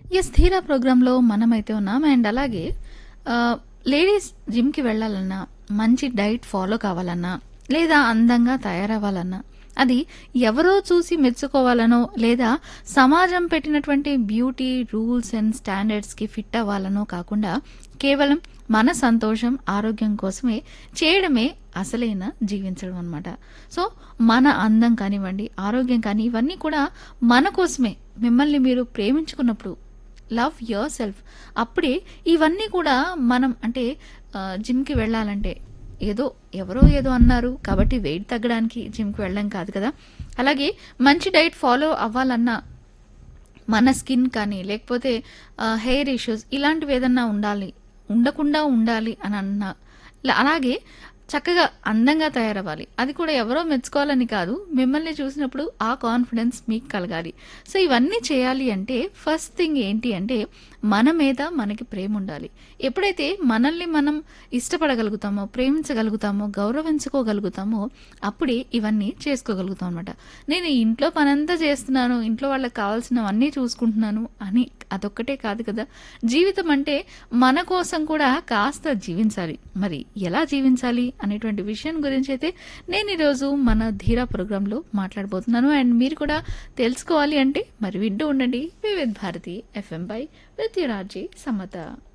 yes ధీరా ప్రోగ్రాంలో మనమైతే ఉన్నాం అండ్ అలాగే ఆ, లేడీస్ జిమ్కి వెళ్ళాలన్నా మంచి డైట్ ఫాలో కావాలన్నా లేదా అందంగా తయారవ్వాలన్నా అది ఎవరో చూసి మెచ్చుకోవాలనో లేదా సమాజం పెట్టినటువంటి బ్యూటీ రూల్స్ అండ్ స్టాండర్డ్స్కి ఫిట్ అవ్వాలనో కాకుండా కేవలం మన సంతోషం ఆరోగ్యం కోసమే చేయడమే అసలైన జీవించడం అనమాట సో మన అందం కానివ్వండి ఆరోగ్యం కానీ ఇవన్నీ కూడా మన కోసమే మిమ్మల్ని మీరు ప్రేమించుకున్నప్పుడు లవ్ యువర్ సెల్ఫ్ అప్పుడే ఇవన్నీ కూడా మనం అంటే ఆ, జిమ్కి వెళ్ళాలంటే ఏదో ఎవరో ఏదో అన్నారు కాబట్టి వెయిట్ తగ్గడానికి జిమ్కి వెళ్ళడం కాదు కదా అలాగే మంచి డైట్ ఫాలో అవ్వాలన్నా మన స్కిన్ కానీ లేకపోతే హెయిర్ ఇష్యూస్ ఇలాంటివి ఏదన్నా ఉండాలి ఉండకుండా ఉండాలి అని అన్న ల- అలాగే చక్కగా అందంగా తయారవ్వాలి అది కూడా ఎవరో మెచ్చుకోవాలని కాదు మిమ్మల్ని చూసినప్పుడు ఆ కాన్ఫిడెన్స్ మీకు కలగాలి సో ఇవన్నీ చేయాలి అంటే ఫస్ట్ థింగ్ ఏంటి అంటే మన మీద మనకి ప్రేమ ఉండాలి ఎప్పుడైతే మనల్ని మనం ఇష్టపడగలుగుతామో ప్రేమించగలుగుతామో గౌరవించుకోగలుగుతామో అప్పుడే ఇవన్నీ చేసుకోగలుగుతాం అనమాట నేను ఇంట్లో పనంతా చేస్తున్నాను ఇంట్లో వాళ్ళకి కావాల్సినవన్నీ చూసుకుంటున్నాను అని అదొక్కటే కాదు కదా జీవితం అంటే మన కోసం కూడా కాస్త జీవించాలి మరి ఎలా జీవించాలి అనేటువంటి విషయం గురించి అయితే నేను ఈరోజు మన ధీరా ప్రోగ్రాంలో మాట్లాడబోతున్నాను అండ్ మీరు కూడా తెలుసుకోవాలి అంటే మరి వింటూ ఉండండి Vividh Bharati FM bye with Raji Samata